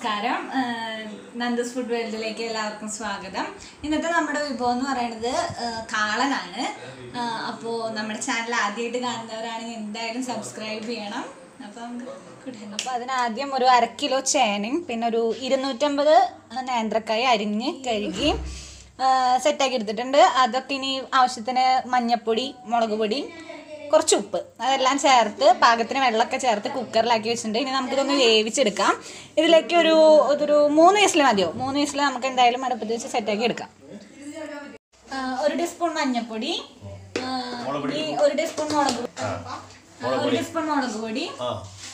നമസ്കാരം ആഹ് നന്ദസ് ഫുഡ് വേൾഡിലേക്ക് എല്ലാവർക്കും സ്വാഗതം ഇന്നത്തെ നമ്മുടെ വിഭവം എന്ന് പറയുന്നത് ആഹ് കാളനാണ് ആഹ് അപ്പോൾ നമ്മുടെ ചാനൽ ആദ്യമായിട്ട് കാണുന്നവരാണെങ്കിൽ എന്തായാലും സബ്സ്ക്രൈബ് ചെയ്യണം അപ്പം അപ്പോൾ അതിനാദ്യം ഒരു അര കിലോ ചേനയും പിന്നെ ഒരു ഇരുന്നൂറ്റമ്പത് നേന്ത്രക്കായ അരിഞ്ഞ് കഴുകി സെറ്റാക്കി എടുത്തിട്ടുണ്ട് അതൊക്കെ ഇനി ആവശ്യത്തിന് മഞ്ഞപ്പൊടി മുളക് പൊടി കുറച്ച് ഉപ്പ് അതെല്ലാം ചേർത്ത് പാകത്തിന് വെള്ളമൊക്കെ ചേർത്ത് കുക്കറിലാക്കി വെച്ചിട്ടുണ്ട് ഇനി നമുക്കിതൊന്ന് വേവിച്ചെടുക്കാം ഇതിലേക്ക് ഒരു ഒരു മൂന്ന് വിസിൽ മതിയോ മൂന്ന് വിസിൽ നമുക്ക് എന്തായാലും അടുപ്പത്ത് വെച്ച് സെറ്റാക്കി എടുക്കാം ആ, ഒരു ടീസ്പൂൺ മഞ്ഞൾപ്പൊടി ആ, ഈ ഒരു ടീസ്പൂൺ മുളക് പൊടി. ആ, ഒരു ടീസ്പൂൺ മുളക് പൊടി ആ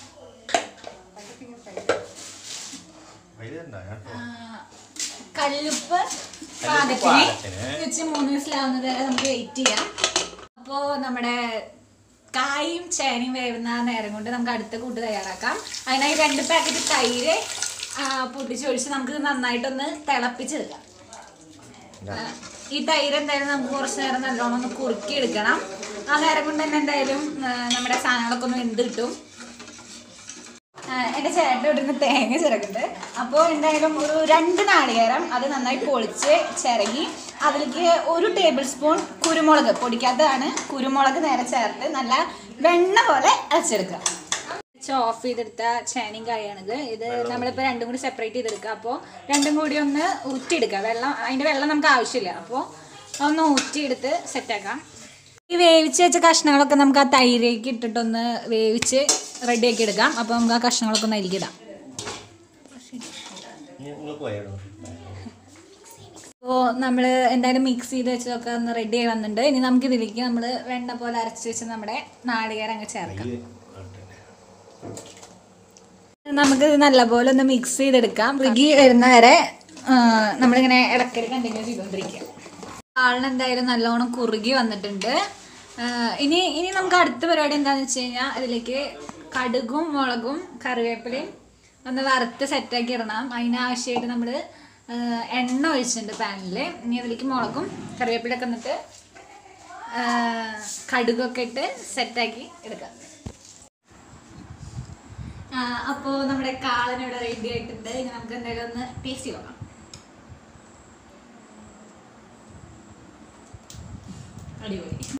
വൈകുന്നേരം കേട്ടോ ആ, കല്ലുപ്പ് കല്ലുപ്പ് പാകത്തിന് പാകത്തിന്. വെച്ച് മൂന്ന് വിസിലാവുന്നത് വരെ നമുക്ക് വെയിറ്റ് ചെയ്യാം അപ്പോൾ നമ്മുടെ കായും ചേനയും വേവുന്ന നേരം കൊണ്ട് നമുക്ക് അടുത്ത കൂട്ട് തയ്യാറാക്കാം അതിനായി രണ്ട് പാക്കറ്റ് തൈര് ആ, പൊട്ടിച്ചൊഴിച്ച് നമുക്ക് ഇത് നന്നായിട്ടൊന്ന് തിളപ്പിച്ചെടുക്കാം ആ, ഈ തൈര് എന്തായാലും നമുക്ക് കുറച്ച് നേരം നല്ലോണം ഒന്ന് കുറുക്കി എടുക്കണം ആ നേരം കൊണ്ട് തന്നെ എന്തായാലും ആ, നമ്മുടെ സാധനങ്ങളൊക്കെ ഒന്ന് വെന്ത് കിട്ടും ആ, എൻ്റെ ചേട്ടൻ ഇവിടുന്ന് തേങ്ങ ചിരകുണ്ട് അപ്പോൾ എന്തായാലും ഒരു രണ്ട് നാളികേരം അത് നന്നായി പൊളിച്ച് ചിരകി അതിലേക്ക് ഒരു ടേബിൾ സ്പൂൺ കുരുമുളക് പൊടിക്കാത്തതാണ് കുരുമുളക് നേരെ ചേർത്ത് നല്ല വെണ്ണ പോലെ അരച്ചെടുക്കുക ഓഫ് ചെയ്തെടുത്ത ചേനയും കായാണിത് ഇത് നമ്മളിപ്പോൾ രണ്ടും കൂടി സെപ്പറേറ്റ് ചെയ്തെടുക്കുക അപ്പോൾ രണ്ടും കൂടി ഒന്ന് ഊറ്റിയെടുക്കുക വെള്ളം അതിൻ്റെ വെള്ളം നമുക്ക് ആവശ്യമില്ല അപ്പോൾ ഒന്ന് ഊറ്റിയെടുത്ത് സെറ്റാക്കാം ഈ വേവിച്ച് വെച്ച കഷ്ണങ്ങളൊക്കെ നമുക്ക് ആ തൈരേക്ക് ഇട്ടിട്ടൊന്ന് വേവിച്ച് റെഡിയാക്കി എടുക്കാം അപ്പോൾ നമുക്ക് ആ കഷ്ണങ്ങളൊക്കെ ഒന്ന് അരിക്കിടാം നിങ്ങൾ പോയാണോ അപ്പോൾ നമ്മൾ എന്തായാലും മിക്സ് ചെയ്ത് വെച്ചതൊക്കെ ഒന്ന് റെഡി ആയി വന്നിട്ടുണ്ട് ഇനി നമുക്ക് ഇതിലേക്ക് നമ്മൾ വെണ്ണ പോലെ അരച്ച് വെച്ച് നമ്മുടെ നാളികേരം അങ്ങ് ചേർക്കാം നമുക്ക് ഇത് നല്ലപോലെ ഒന്ന് മിക്സ് ചെയ്തെടുക്കാം റുഗി വരുന്ന വരെ ആ, നമ്മളിങ്ങനെ ഇടയ്ക്കൽ കണ്ടിന്യൂ ചെയ്തുകൊണ്ടിരിക്കുക ആളിന് എന്തായാലും നല്ലോണം കുറുകി വന്നിട്ടുണ്ട് ആ, ഇനി ഇനി നമുക്ക് അടുത്ത പരിപാടി എന്താണെന്ന് വെച്ച് കഴിഞ്ഞാൽ ഇതിലേക്ക് കടുകും മുളകും കറിവേപ്പിലയും ഒന്ന് വറുത്ത് സെറ്റാക്കി ഇടണം അതിനാവശ്യമായിട്ട് നമ്മൾ എണ്ണ ഒഴിച്ചിട്ടുണ്ട് പാനിൽ ഇനി അതിലേക്ക് മുളകും കറിവേപ്പിലൊക്കെ എന്നിട്ട് ആ, കടുകൊക്കെ ഇട്ട് സെറ്റാക്കി എടുക്കാം അപ്പോൾ നമ്മുടെ കാളൻ ഇവിടെ റെഡി ആയിട്ടുണ്ട് ഇനി നമുക്ക് എന്തായാലും ഒന്ന് ടേസ്റ്റ് നോക്കാം അടിപൊളി